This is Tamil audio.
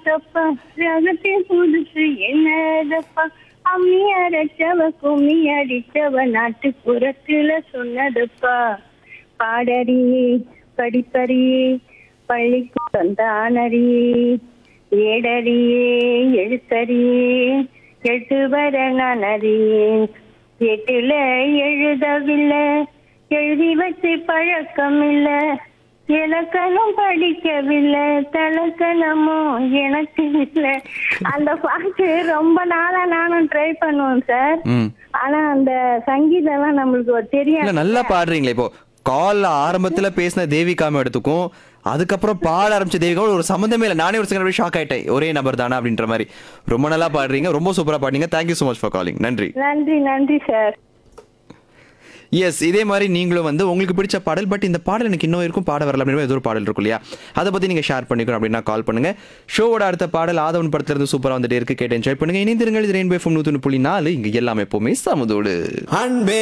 பாட்டப்பா ரகத்தின் புதுசு என்னதப்பா அம்மி அரைச்சவ கும்மி அடிச்சவ நாட்டுப்புறத்துல சொன்னதுப்பா பாடறியே படிப்பறியே பள்ளிக்கூடம் தானறியே ஏடறியே எழுத்தறியே எழுத்து வர நான் அறியேன் எட்டுல எழுதவில்லை எழுதி வச்சு பழக்கம் இல்ல இலக்கணம் படிக்கவில்லை தலக்கணமும் எனக்கு இல்ல அந்த பாட்டு ரொம்ப நாளா நானும் ட்ரை பண்ணுவேன் சார் ம் ஆனா அந்த சங்கீதம்லாம் நம்மளுக்கு ஒரு இல்ல தெரியும் நல்லா பாடுறீங்களே இப்போ கால்ல ஆரம்பத்துல பேசின தேவிகாம எடுத்துக்கும் அதுக்கப்புறம் பாட ஆரம்பிச்ச தேவிகாவும் ஒரு சம்மந்தமே இல்லை நானே ஒரு செகண்ட் ஷாக் ஆயிட்டேன் ஒரே நபர் தானா அப்படின்ற மாதிரி ரொம்ப நல்லா பாடுறீங்க ரொம்ப சூப்பரா பாடுறீங்க thank you so much for calling நன்றி நன்றி நன்றி சார் எஸ் இதே மாதிரி நீங்களும் வந்து உங்களுக்கு பிடிச்ச பாடல் பட் இந்த பாடல் எனக்கு இன்னும் இருக்கும் பாட வரல அப்படின்னு ஏதோ ஒரு பாடல் இருக்கும் இல்லையா அதை பத்தி நீங்க ஷேர் பண்ணிக்கணும் அப்படின்னா கால் பண்ணுங்க ஷோவோட அடுத்த பாடல் ஆதவன் படத்துல இருந்து சூப்பரா வந்துட்டே இருக்கு கேட்டு என்ஜாய் பண்ணுங்க இணைந்திருங்கள் இது ரெயின்பே ஃபோன் நூத்தி புள்ளி நாலு இங்க எல்லாமே எப்பவுமே சமதோடு அன்பே